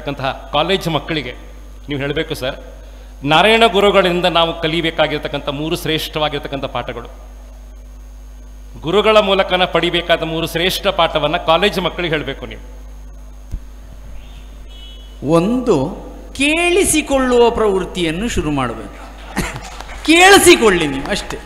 ಇರ್ತಕ್ಕಂತಹ ಕಾಲೇಜ್ ಮಕ್ಕಳಿಗೆ ನೀವು ಹೇಳಬೇಕು ಸರ್ ನಾರಾಯಣ ಗುರುಗಳಿಂದ ನಾವು ಕಲಿಬೇಕಾಗಿರ್ತಕ್ಕಂಥ ಮೂರು ಶ್ರೇಷ್ಠವಾಗಿರ್ತಕ್ಕಂಥ ಪಾಠಗಳು ಗುರುಗಳ ಮೂಲಕನ ಪಡಿಬೇಕಾದ ಮೂರು ಶ್ರೇಷ್ಠ ಪಾಠವನ್ನು ಕಾಲೇಜ್ ಮಕ್ಕಳಿಗೆ ಹೇಳಬೇಕು ನೀವು ಒಂದು ಕೇಳಿಸಿಕೊಳ್ಳುವ ಪ್ರವೃತ್ತಿಯನ್ನು ಶುರು ಮಾಡಬೇಕು ಕೇಳಿಸಿಕೊಳ್ಳಿ ನೀವು ಅಷ್ಟೇ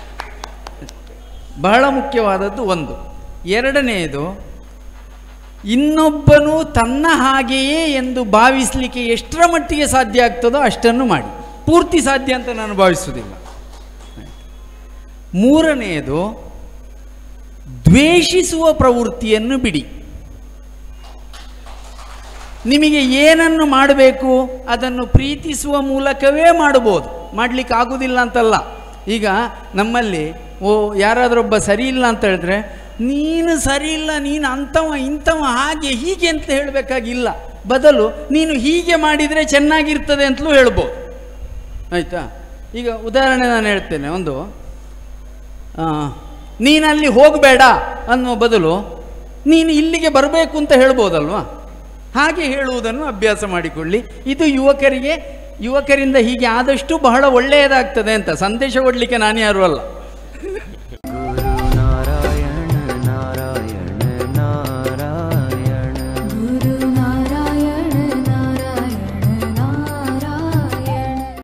ಬಹಳ ಮುಖ್ಯವಾದದ್ದು ಒಂದು ಎರಡನೆಯದು ಇನ್ನೊಬ್ಬನು ತನ್ನ ಹಾಗೆಯೇ ಎಂದು ಭಾವಿಸಲಿಕ್ಕೆ ಎಷ್ಟರ ಮಟ್ಟಿಗೆ ಸಾಧ್ಯ ಆಗ್ತದೋ ಅಷ್ಟನ್ನು ಮಾಡಿ ಪೂರ್ತಿ ಸಾಧ್ಯ ಅಂತ ನಾನು ಭಾವಿಸುವುದಿಲ್ಲ ಮೂರನೆಯದು ದ್ವೇಷಿಸುವ ಪ್ರವೃತ್ತಿಯನ್ನು ಬಿಡಿ ನಿಮಗೆ ಏನನ್ನು ಮಾಡಬೇಕು ಅದನ್ನು ಪ್ರೀತಿಸುವ ಮೂಲಕವೇ ಮಾಡಬಹುದು ಮಾಡಲಿಕ್ಕೆ ಆಗುವುದಿಲ್ಲ ಅಂತಲ್ಲ ಈಗ ನಮ್ಮಲ್ಲಿ ಓ ಯಾರಾದ್ರೊಬ್ಬ ಸರಿ ಇಲ್ಲ ಅಂತ ಹೇಳಿದ್ರೆ ನೀನು ಸರಿ ಇಲ್ಲ ನೀನು ಅಂಥವ ಇಂಥವ ಹಾಗೆ ಹೀಗೆ ಅಂತ ಹೇಳಬೇಕಾಗಿಲ್ಲ ಬದಲು ನೀನು ಹೀಗೆ ಮಾಡಿದರೆ ಚೆನ್ನಾಗಿರ್ತದೆ ಅಂತಲೂ ಹೇಳ್ಬೋದು ಆಯಿತಾ ಈಗ ಉದಾಹರಣೆ ನಾನು ಹೇಳ್ತೇನೆ ಒಂದು ಆ, ನೀನಲ್ಲಿ ಹೋಗಬೇಡ ಅನ್ನೋ ಬದಲು ನೀನು ಇಲ್ಲಿಗೆ ಬರಬೇಕು ಅಂತ ಹೇಳ್ಬೋದಲ್ವಾ ಹಾಗೆ ಹೇಳುವುದನ್ನು ಅಭ್ಯಾಸ ಮಾಡಿಕೊಳ್ಳಿ ಇದು ಯುವಕರಿಗೆ ಯುವಕರಿಂದ ಹೀಗೆ ಆದಷ್ಟು ಬಹಳ ಒಳ್ಳೆಯದಾಗ್ತದೆ ಅಂತ ಸಂದೇಶ ಕೊಡಲಿಕ್ಕೆ ನಾನು ಯಾರು ಅಲ್ಲ